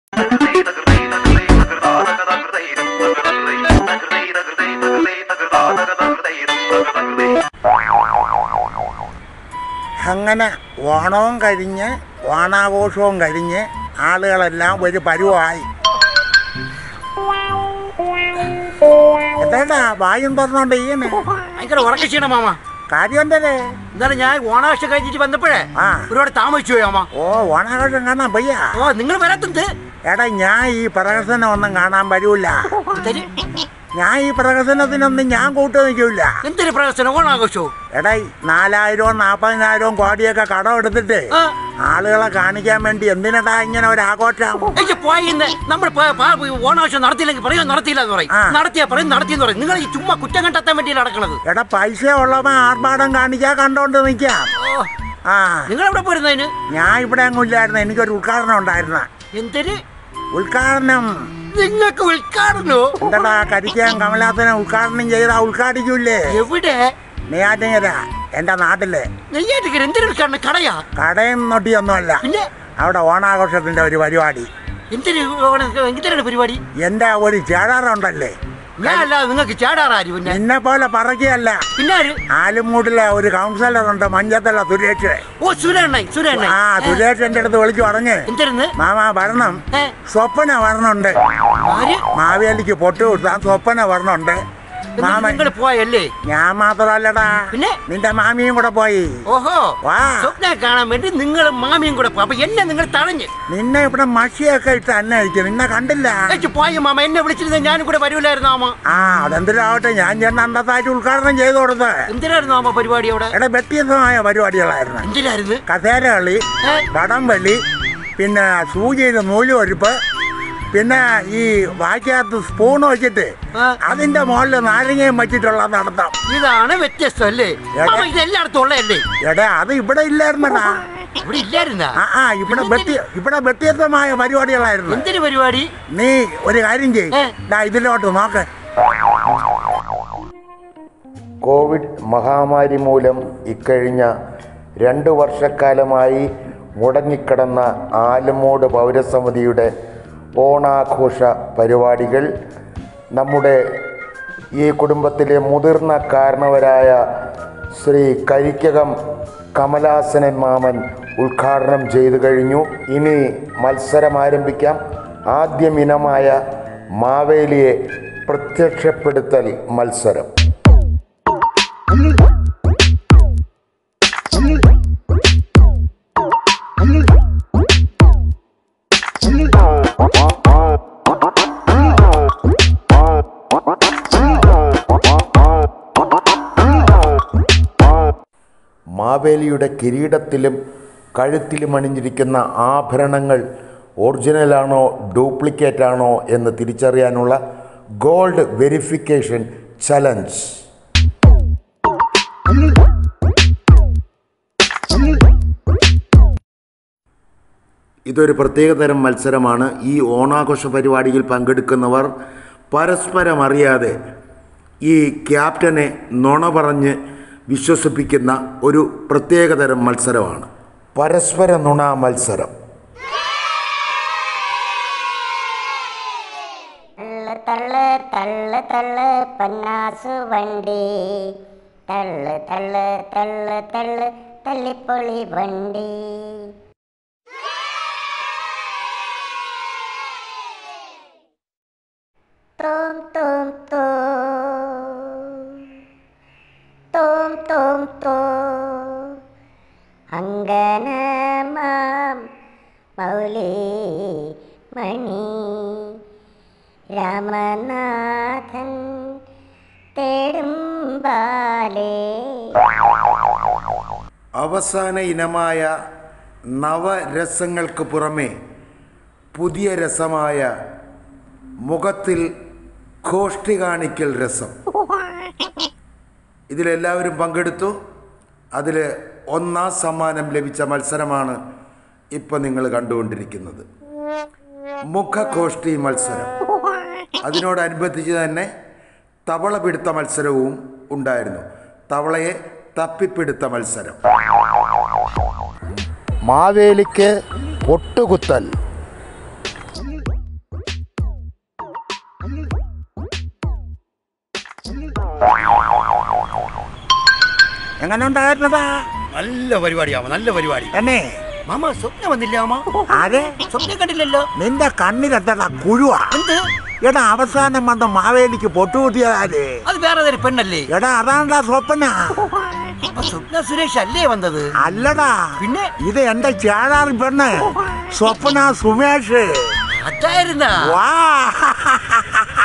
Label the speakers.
Speaker 1: അങ്ങനെ ഓണവും കഴിഞ്ഞ് ഓണാഘോഷവും കഴിഞ്ഞ് ആളുകളെല്ലാം ഒരു പരുവായി എന്താ വായും തുറന്നോണ്ട് ഈയനെ
Speaker 2: ഭയങ്കര ഉറക്കക്ഷീണം മാമ
Speaker 1: കാര്യം എന്തേ
Speaker 2: എന്നാലും ഞാൻ ഓണാഘോഷം കഴിഞ്ഞിട്ട് വന്നപ്പോഴേ
Speaker 1: ആ.
Speaker 2: ഒരുപാട് താമസിച്ചു പോയി മാമ
Speaker 1: ഓ ഓണാഘോഷം കാണാൻ പയ്യ
Speaker 2: ഓ നിങ്ങൾ വരാത്തത്
Speaker 1: എടാ ഞാൻ ഈ പ്രഹസനം ഒന്നും കാണാൻ വരൂല
Speaker 2: എന്തൊരു
Speaker 1: ഞാൻ ഈ പ്രഹസനത്തിനൊന്നും ഞാൻ കൂട്ടു നിൽക്കൂല
Speaker 2: എന്തൊരു പ്രശ്നം ഓണാഘോഷവും
Speaker 1: എടാ ഈ നാലായിരവും നാപ്പതിനായിരവും കോടിയൊക്കെ കടം എടുത്തിട്ട്
Speaker 2: ആ.
Speaker 1: ആളുകളെ കാണിക്കാൻ വേണ്ടി എന്തിനടാ ഇങ്ങനെ ഒരു ആഘോഷം
Speaker 2: എനിക്ക് പോയിന്ന് നമ്മൾ പ- പ- ഓണാഘോഷം നടത്തിയില്ലെങ്കിൽ പറയും നടത്തിയില്ല എന്ന് പറയും
Speaker 1: ആ.
Speaker 2: നടത്തിയാ പറയും നടത്തിയെന്ന് പറയും നിങ്ങൾ ഈ ചുമ്മാ കുറ്റം കണ്ടെത്താൻ വേണ്ടി നടക്കണത്
Speaker 1: എടാ പൈസ ഉള്ളവൻ ആർഭാടം കാണിക്കാൻ കണ്ടോണ്ട് നിൽക്കാം
Speaker 2: ഓ
Speaker 1: ആ
Speaker 2: നിങ്ങൾ എവിടെ പോരുന്നതിന്
Speaker 1: ഞാൻ ഇവിടെ അങ്ങ് ഇല്ലായിരുന്നു എനിക്കൊരു ഉദ്ഘാടനം ഉണ്ടായിരുന്ന
Speaker 2: എന്തൊരു
Speaker 1: ഉദ്ഘാടനം
Speaker 2: നിങ്ങൾക്ക് ഉദ്ഘാടനോ
Speaker 1: എന്താടാ കരിക്കാൻ കമലാസനെ ഉദ്ഘാടനം ചെയ്താ ഉദ്ഘാടിക്കൂലേ
Speaker 2: എവിടെ
Speaker 1: നെയ്യാറ്റിങ്ങര എൻ്റെ നാട്ടില്
Speaker 2: നെയ്യാറ്റിക്കര എന്തൊരു ഉദ്ഘാടനം കടയാ
Speaker 1: കടയും നൊട്ടിയൊന്നുമല്ല
Speaker 2: പിന്നെ
Speaker 1: അവിടെ ഓണാഘോഷത്തിന്റെ ഒരു പരിപാടി
Speaker 2: എന്തൊരു ഓണ- എന്തിനാണ് പരിപാടി
Speaker 1: എൻ്റെ ഒരു ചേടാറുണ്ടല്ലേ
Speaker 2: ഞാൻ അല്ലാതെ നിങ്ങൾക്ക് ചാടാറാരി പിന്നെ
Speaker 1: നിന്നെ പോലെ പറക്കുകയല്ല
Speaker 2: പിന്നെ ആര്
Speaker 1: ആലുമൂടിലെ ഒരു കൗൺസിലർ ഉണ്ട് മഞ്ചത്തല സുരേഷ്
Speaker 2: ഓ സുരേണ്ണായി സുരേണ്ണായി
Speaker 1: ആ സുരേഷ് എൻ്റെ അടുത്ത് വിളിച്ചു പറഞ്ഞ്
Speaker 2: എന്തിരുന്ന്
Speaker 1: മാമാ വരണം
Speaker 2: ഏ
Speaker 1: സ്വപ്ന വരണുണ്ട്
Speaker 2: ആര്
Speaker 1: മാവേലിക്ക് പൊട്ട് കൊടുത്താൽ സ്വപ്ന വരണുണ്ട് മാമ
Speaker 2: നിങ്ങൾ പോയല്ലേ
Speaker 1: ഞാൻ മാത്രമല്ലടാ
Speaker 2: പിന്നെ?
Speaker 1: നിന്റെ മാമിയും കൂടെ പോയി
Speaker 2: ഓഹോ
Speaker 1: വാ.
Speaker 2: സ്വപ്ന കാണാൻ വേണ്ടി നിങ്ങൾ മാമിയും കൂടെ പോയി അപ്പൊ എന്നെ നിങ്ങൾ തടഞ്ഞ്
Speaker 1: നിന്നെ ഇവിടെ മഷിയൊക്കെ ഇട്ട് അന്വേഷിക്കും നിന്നെ കണ്ടില്ല
Speaker 2: എനിക്ക് പോയ മാമ എന്നെ വിളിച്ചിരുന്ന ഞാനും കൂടെ വരൂലായിരുന്നു മാമ
Speaker 1: ആ അതെന്തിനാവട്ടെ ഞാൻ ചെന്ന് അന്തത്തായിട്ട് ഉദ്ഘാടനം ചെയ്തു കൊടുത്ത്
Speaker 2: എന്തിനായിരുന്നു മാമ പരിപാടി അവിടെ
Speaker 1: എടാ വ്യത്യസ്തമായ പരിപാടികളായിരുന്നു
Speaker 2: എന്തിനായിരുന്നു
Speaker 1: കസേര കളി
Speaker 2: ഏ?
Speaker 1: വടംവലി പിന്നെ സൂചിയിൽ നൂല് ഒഴിപ്പ് പിന്നെ ഈ വാക്കകത്ത് സ്പൂൺ വെച്ചിട്ട്
Speaker 2: ആ.
Speaker 1: അതിന്റെ മുകളിൽ നാരങ്ങയും വെച്ചിട്ടുള്ള നടത്തം
Speaker 2: ഇതാണ് വ്യത്യസ്തം അല്ലേ മാമ ഇത് എല്ലായിടത്തും ഉള്ളതല്ലേ
Speaker 1: എടാ അത് ഇവിടെ ഇല്ലായിരുന്നടാ
Speaker 2: ഇവിടെ ഇല്ലായിരുന്നാ
Speaker 1: ആ ആ ഇവിടെ വ്യത്യ ഇവിടെ വ്യത്യസ്തമായ പരിപാടികളായിരുന്നു
Speaker 2: എന്തൊരു പരിപാടി
Speaker 1: നീ ഒരു കാര്യം ചെയ്യ്
Speaker 2: ഏ?
Speaker 1: ദാ ഇതിലോട്ട് നോക്ക്
Speaker 3: കോവിഡ് മഹാമാരി മൂലം ഇക്കഴിഞ്ഞ രണ്ട് വർഷക്കാലമായി മുടങ്ങിക്കിടന്ന ആലമൂട് പൗരസമിതിയുടെ ഓണാഘോഷ പരിപാടികൾ നമ്മുടെ ഈ കുടുംബത്തിലെ മുതിർന്ന കാരണവരായ ശ്രീ കരിക്കകം കമലാസനൻ മാമൻ ഉദ്ഘാടനം ചെയ്തു കഴിഞ്ഞു ഇനി മത്സരം ആരംഭിക്കാം ആദ്യം ഇനമായ മാവേലിയെ പ്രത്യക്ഷപ്പെടുത്തൽ മത്സരം മാവേലിയുടെ കിരീടത്തിലും കഴുത്തിലും അണിഞ്ഞിരിക്കുന്ന ആഭരണങ്ങൾ ഒറിജിനലാണോ ഡ്യൂപ്ലിക്കേറ്റ് ആണോ എന്ന് തിരിച്ചറിയാനുള്ള ഗോൾഡ് വെരിഫിക്കേഷൻ ചലഞ്ച് ഇതൊരു പ്രത്യേകതരം മത്സരമാണ് ഈ ഓണാഘോഷ പരിപാടിയിൽ പങ്കെടുക്കുന്നവർ പരസ്പരം അറിയാതെ ഈ ക്യാപ്റ്റനെ നുണ പറഞ്ഞ് വിശ്വസിപ്പിക്കുന്ന ഒരു പ്രത്യേകതരം മത്സരമാണ് പരസ്പര നുണ മത്സരം
Speaker 4: തള്ള് തള്ള് തള്ള് തള്ള് പന്നാസു വണ്ടി തള്ള് തള്ള് തള്ള് തള്ള് തള്ളിപ്പൊളി വണ്ടി തോം തോം തോം തോം തോം തോം അങ്കനമാം മൗലി മണി രാമനാഥൻ തേടും ബാലേ
Speaker 3: അവസാന ഇനമായ നവരസങ്ങൾക്ക് പുറമെ പുതിയ രസമായ മുഖത്തിൽ കോഷ്ടി കാണിക്കൽ രസം ഇതിലെല്ലാവരും പങ്കെടുത്തു അതിൽ ഒന്നാം സമ്മാനം ലഭിച്ച മത്സരമാണ് ഇപ്പം നിങ്ങൾ കണ്ടുകൊണ്ടിരിക്കുന്നത് മുഖകോഷ്ടി മത്സരം അതിനോടനുബന്ധിച്ച് തന്നെ തവള പിടുത്ത മത്സരവും ഉണ്ടായിരുന്നു തവളയെ തപ്പിപ്പിടുത്ത മത്സരം മാവേലിക്ക് പൊട്ടുകുത്തൽ
Speaker 1: എങ്ങനെ ഉണ്ടായിരുന്നതാ
Speaker 2: നല്ല പരിപാടിയാമ നല്ല പരിപാടി
Speaker 1: എന്നെ
Speaker 2: മാമ സ്വപ്നം വന്നില്ല മാമ
Speaker 1: ആരെ
Speaker 2: സ്വപ്നം കണ്ടില്ലല്ലോ
Speaker 1: നിന്റെ കണ്ണിലെത്തടാ കുഴുവാ
Speaker 2: എന്ത്
Speaker 1: എടാ അവസാനം വന്ന് മാവേലിക്ക് പൊട്ടുകൂട്ടിയതാര്
Speaker 2: അത് വേറെ ഏതൊരു പെണ്ണല്ലേ
Speaker 1: എടാ അതാണ്ടാ സ്വപ്ന
Speaker 2: അപ്പൊ സ്വപ്ന സുരേഷ് അല്ലേ വന്നത്
Speaker 1: അല്ലടാ
Speaker 2: പിന്നെ
Speaker 1: ഇത് എന്റെ ചേടാറി പെണ്ണ് സ്വപ്ന സുമേഷ്
Speaker 2: അതായിരുന്നാ
Speaker 1: വാ